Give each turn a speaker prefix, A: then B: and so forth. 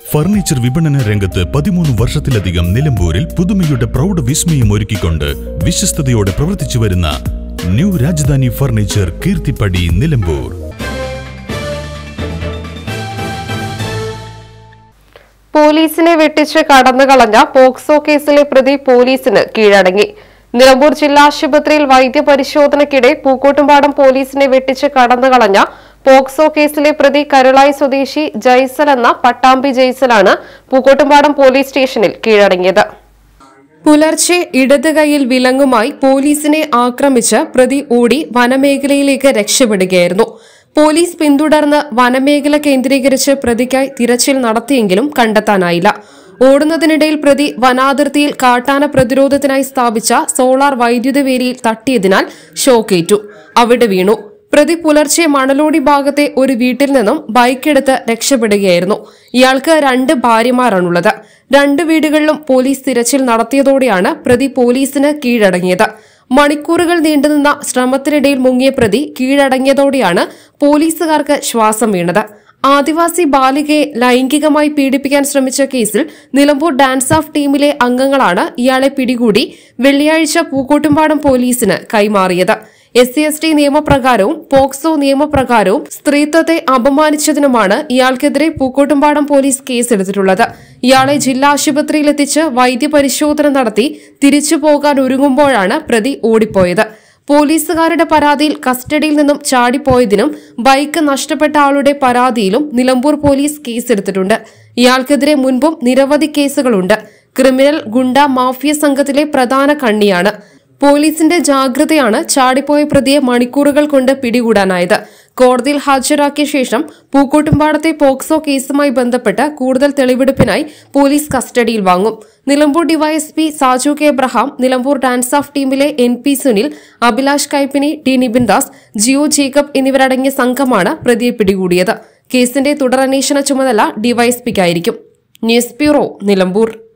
A: furniture വിപണന രംഗത്ത് പതിമൂന്ന് വർഷത്തിലധികം നിലമ്പൂരിൽ പുതുമയുടെ പ്രൗഢ വിസ്മയം ഒരുക്കിക്കൊണ്ട് വിശ്വസ്തയോടെ പ്രവർത്തിച്ചു വരുന്ന ന്യൂ രാജധാനി ഫർണിച്ചർ കീർത്തിപ്പടി നിലമ്പൂർ
B: പോലീസിനെ വെട്ടിച്ച് കടന്നു കളഞ്ഞ പോക്സോ കേസിലെ പ്രതി പോലീസിന് കീഴടങ്ങി നിലമ്പൂർ ജില്ലാ ആശുപത്രിയിൽ വൈദ്യപരിശോധനയ്ക്കിടെ പൂക്കോട്ടുംപാടം പോലീസിനെ വെട്ടിച്ച് കടന്നു കളഞ്ഞ പോക്സോ കേസിലെ പ്രതി കരുളായി സ്വദേശി ജയ്സൽ എന്ന പട്ടാമ്പി ജയ്സലാണ് പൂക്കോട്ടുംപാടം പോലീസ് സ്റ്റേഷനിൽ കീഴടങ്ങിയത് പുലർച്ചെ ഇടത് കൈയിൽ വിലങ്ങുമായി പോലീസിനെ ആക്രമിച്ച് പ്രതി ഓടി വനമേഖലയിലേക്ക് രക്ഷപ്പെടുകയായിരുന്നു പോലീസ് പിന്തുടർന്ന് വനമേഖല കേന്ദ്രീകരിച്ച് പ്രതിക്കായി തിരച്ചിൽ നടത്തിയെങ്കിലും കണ്ടെത്താനായില്ല ഓടുന്നതിനിടയിൽ പ്രതി വനാതിർത്തിയിൽ കാട്ടാന പ്രതിരോധത്തിനായി സ്ഥാപിച്ച സോളാർ വൈദ്യുത വേലിയിൽ തട്ടിയതിനാൽ ഷോക്കേറ്റു അവിടെ വീണു പ്രതി പുലർച്ചെ മണലോടി ഭാഗത്തെ ഒരു വീട്ടിൽ നിന്നും ബൈക്കെടുത്ത് രക്ഷപ്പെടുകയായിരുന്നു ഇയാൾക്ക് രണ്ട് ഭാര്യമാരാണുള്ളത് രണ്ട് വീടുകളിലും പോലീസ് തിരച്ചിൽ നടത്തിയതോടെയാണ് പ്രതി പോലീസിന് കീഴടങ്ങിയത് മണിക്കൂറുകൾ നീണ്ടുനിന്ന ശ്രമത്തിനിടയിൽ മുങ്ങിയ പ്രതി കീഴടങ്ങിയതോടെയാണ് പോലീസുകാർക്ക് ശ്വാസം വീണത് ആദിവാസി ബാലികയെ ലൈംഗികമായി പീഡിപ്പിക്കാൻ ശ്രമിച്ച കേസിൽ നിലമ്പൂർ ഡാൻസ് ഓഫ് ടീമിലെ അംഗങ്ങളാണ് ഇയാളെ പിടികൂടി വെള്ളിയാഴ്ച പൂക്കോട്ടുംപാടം പോലീസിന് കൈമാറിയത് എസ് സി എസ് ടി നിയമപ്രകാരവും പോക്സോ നിയമപ്രകാരവും സ്ത്രീത്വത്തെ അപമാനിച്ചതിനുമാണ് ഇയാൾക്കെതിരെ പൂക്കോട്ടുംപാടം പോലീസ് കേസെടുത്തിട്ടുള്ളത് ഇയാളെ ജില്ലാ ആശുപത്രിയിലെത്തിച്ച് വൈദ്യപരിശോധന നടത്തി തിരിച്ചു പോകാൻ ഒരുങ്ങുമ്പോഴാണ് പ്രതി ഓടിപ്പോയത് പോലീസുകാരുടെ പരാതിയിൽ കസ്റ്റഡിയിൽ നിന്നും ചാടിപ്പോയതിനും ബൈക്ക് നഷ്ടപ്പെട്ട ആളുടെ പരാതിയിലും നിലമ്പൂർ പോലീസ് കേസെടുത്തിട്ടുണ്ട് ഇയാൾക്കെതിരെ മുൻപും നിരവധി കേസുകളുണ്ട് ക്രിമിനൽ ഗുണ്ട മാഫിയ സംഘത്തിലെ പ്രധാന കണ്ണിയാണ് പോലീസിന്റെ ജാഗ്രതയാണ് ചാടിപ്പോയ പ്രതിയെ മണിക്കൂറുകൾ കൊണ്ട് പിടികൂടാനായത് കോടതിയിൽ ഹാജരാക്കിയ ശേഷം പൂക്കോട്ടുംപാടത്തെ പോക്സോ കേസുമായി ബന്ധപ്പെട്ട് കൂടുതൽ തെളിവെടുപ്പിനായി പോലീസ് കസ്റ്റഡിയിൽ വാങ്ങും Nilambur DYSP Saju K Abraham Nilambur DANSAF ടീമിലെ N P Sunil Abhilash Kaippini T Nibin Das Jio Jacob എന്നിവരടങ്ങിയ സംഘമാണ് പ്രതിയെ പിടികൂടിയത് കേസിന്റെ തുടരന്വേഷണ ചുമതല ഡിവൈഎസ്പിക്കായിരിക്കും ന്യൂസ് ബ്യൂറോ നിലമ്പൂർ